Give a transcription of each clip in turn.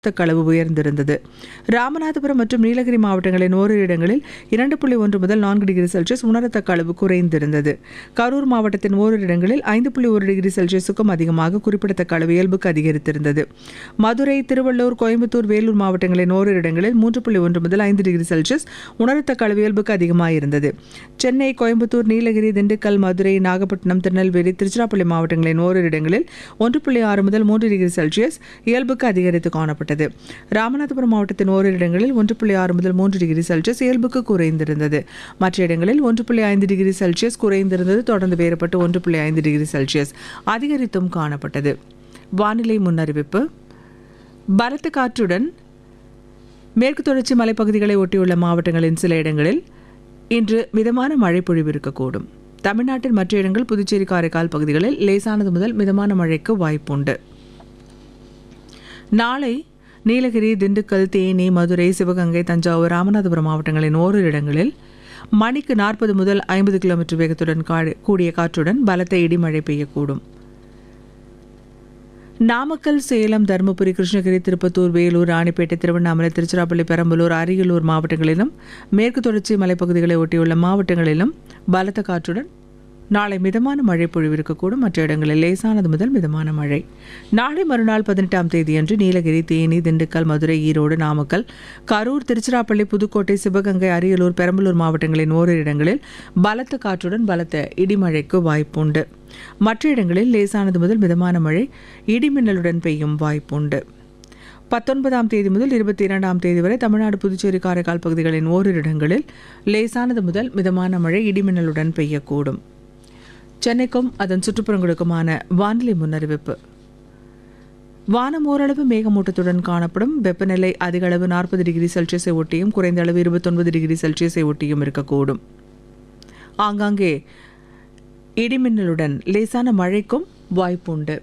களவு உயர்ந்திருந்தது ராமநாதபுரம் மற்றும் நீலகிரி மாவட்டங்களின் ஓரிரு இடங்களில் இரண்டு புள்ளி ஒன்று முதல் நான்கு டிகிரி செல்சியஸ் உணரத்தக்க அளவு குறைந்திருந்தது கரூர் மாவட்டத்தின் ஓரிரு இடங்களில் ஐந்து புள்ளி ஒரு டிகிரி செல்சியஸுக்கும் அதிகமாக குறிப்பிடத்தக்க அளவு இயல்புக்கு அதிகரித்திருந்தது மதுரை திருவள்ளூர் கோயம்புத்தூர் வேலூர் மாவட்டங்களின் ஓரிரு இடங்களில் மூன்று புள்ளி ஒன்று முதல் ஐந்து டிகிரி செல்சியஸ் உணரத்தக்க அளவு இயல்புக்கு அதிகமாக இருந்தது சென்னை கோயம்புத்தூர் நீலகிரி திண்டுக்கல் மதுரை நாகப்பட்டினம் திருநெல்வேலி திருச்சிராப்பள்ளி மாவட்டங்களின் ஓரிரு இடங்களில் ஒன்று புள்ளி ஆறு முதல் மூன்று டிகிரி செல்சியஸ் இயல்புக்கு அதிகரித்து காணப்பட்டது ராமநாதபுரம் மாவட்டத்தின் ஓரிரு இடங்களில் ஒன்று புள்ளி ஆறு முதல் மூன்று டிகிரி செல்சியஸ் இயல்புக்கு குறைந்திருந்தது மற்ற இடங்களில் ஒன்று புள்ளி ஐந்து டிகிரி செல்சியஸ் குறைந்திருந்தது தொடர்ந்து வேறுபட்டு ஒன்று புள்ளி ஐந்து டிகிரி செல்சியஸ் அதிகரித்தும் காணப்பட்டது வானிலை முன்னறிவிப்பு பலத்த காற்றுடன் மேற்கு தொடர்ச்சி மலைப்பகுதிகளை ஒட்டியுள்ள மாவட்டங்களின் சில இடங்களில் இன்று மிதமான மழை பொழிவு இருக்கக்கூடும் தமிழ்நாட்டின் மற்ற இடங்கள் புதுச்சேரி காரைக்கால் பகுதிகளில் லேசானது முதல் மிதமான மழைக்கு வாய்ப்புண்டு நாளை நீலகிரி திண்டுக்கல் தேனி மதுரை சிவகங்கை தஞ்சாவூர் ராமநாதபுரம் மாவட்டங்களின் ஓரிரு இடங்களில் மணிக்கு நாற்பது முதல் ஐம்பது கிலோமீட்டர் வேகத்துடன் கா- கூடிய காற்றுடன் பலத்த இடிமழை பெய்யக்கூடும் நாமக்கல் சேலம் தருமபுரி கிருஷ்ணகிரி திருப்பத்தூர் வேலூர் ராணிப்பேட்டை திருவண்ணாமலை திருச்சிராப்பள்ளி பெரம்பலூர் அரியலூர் மாவட்டங்களிலும் மேற்கு தொடர்ச்சி மலைப்பகுதிகளை ஒட்டியுள்ள மாவட்டங்களிலும் பலத்த காற்றுடன் நாளை மிதமான மழை பொழிவு இருக்கக்கூடும் மற்ற இடங்களில் லேசானது முதல் மிதமான மழை நாளை மறுநாள் பதினெட்டாம் தேதியன்று நீலகிரி தேனி திண்டுக்கல் மதுரை ஈரோடு நாமக்கல் கரூர் திருச்சிராப்பள்ளி புதுக்கோட்டை சிவகங்கை அரியலூர் பெரம்பலூர் மாவட்டங்களின் ஓரிரு இடங்களில் பலத்த காற்றுடன் பலத்த இடிமழைக்கு வாய்ப்புண்டு மற்ற இடங்களில் லேசானது முதல் மிதமான மழை இடிமின்னலுடன் பெய்யும் வாய்ப்புண்டு பத்தொன்பதாம் தேதி முதல் இருபத்தி இரண்டாம் தேதி வரை தமிழ்நாடு புதுச்சேரி காரைக்கால் பகுதிகளின் ஓரிரு இடங்களில் லேசானது முதல் மிதமான மழை இடிமின்னலுடன் பெய்யக்கூடும் சென்னைக்கும் அதன் சுற்றுப்புறங்களுக்குமான வானிலை முன்னறிவிப்பு வானம் ஓரளவு மேகமூட்டத்துடன் காணப்படும் வெப்பநிலை அதிக அளவு நாற்பது டிகிரி செல்சியஸை ஒட்டியும் குறைந்த அளவு இருபத்தொன்பது டிகிரி செல்சியஸை ஒட்டியும் இருக்கக்கூடும் ஆங்காங்கே இடிமின்னலுடன் லேசான மழைக்கும் வாய்ப்புண்டு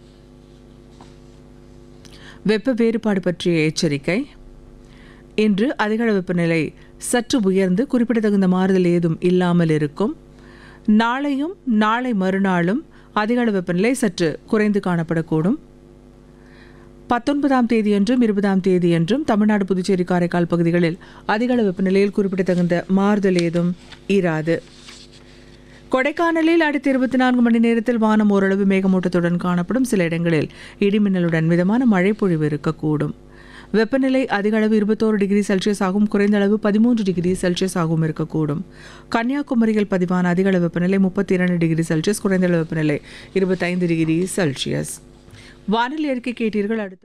வெப்ப வேறுபாடு பற்றிய எச்சரிக்கை இன்று அதிகளவு வெப்பநிலை சற்று உயர்ந்து குறிப்பிடத்தகுந்த மாறுதல் ஏதும் இல்லாமல் இருக்கும் நாளையும் நாளை மறுநாளும் அதிகளவு வெப்பநிலை சற்று குறைந்து காணப்படக்கூடும் பத்தொன்பதாம் தேதியன்றும் இருபதாம் தேதியன்றும் தமிழ்நாடு புதுச்சேரி காரைக்கால் பகுதிகளில் அதிகளவு வெப்பநிலையில் குறிப்பிடத்தகுந்த மாறுதல் ஏதும் இராது கொடைக்கானலில் அடுத்த இருபத்தி நான்கு மணி நேரத்தில் வானம் ஓரளவு மேகமூட்டத்துடன் காணப்படும் சில இடங்களில் இடிமின்னலுடன் மிதமான மழை பொழிவு இருக்கக்கூடும் வெப்பநிலை அதிக அளவு இருபத்தோரு டிகிரி செல்சியஸ் ஆகும் குறைந்த அளவு பதிமூன்று டிகிரி செல்சியஸ் ஆகவும் இருக்கக்கூடும் கன்னியாகுமரியில் பதிவான அதிக அளவு வெப்பநிலை முப்பத்தி இரண்டு டிகிரி செல்சியஸ் குறைந்த அளவு வெப்பநிலை இருபத்தைந்து டிகிரி செல்சியஸ் வானிலை அறிக்கை கேட்டீர்கள் அடுத்த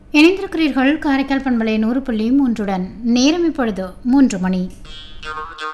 இணைந்திருக்கிறீர்கள் காரைக்கால் பண்பலை நூறு புள்ளி மூன்றுடன் நேரம் இப்பொழுது மூன்று மணி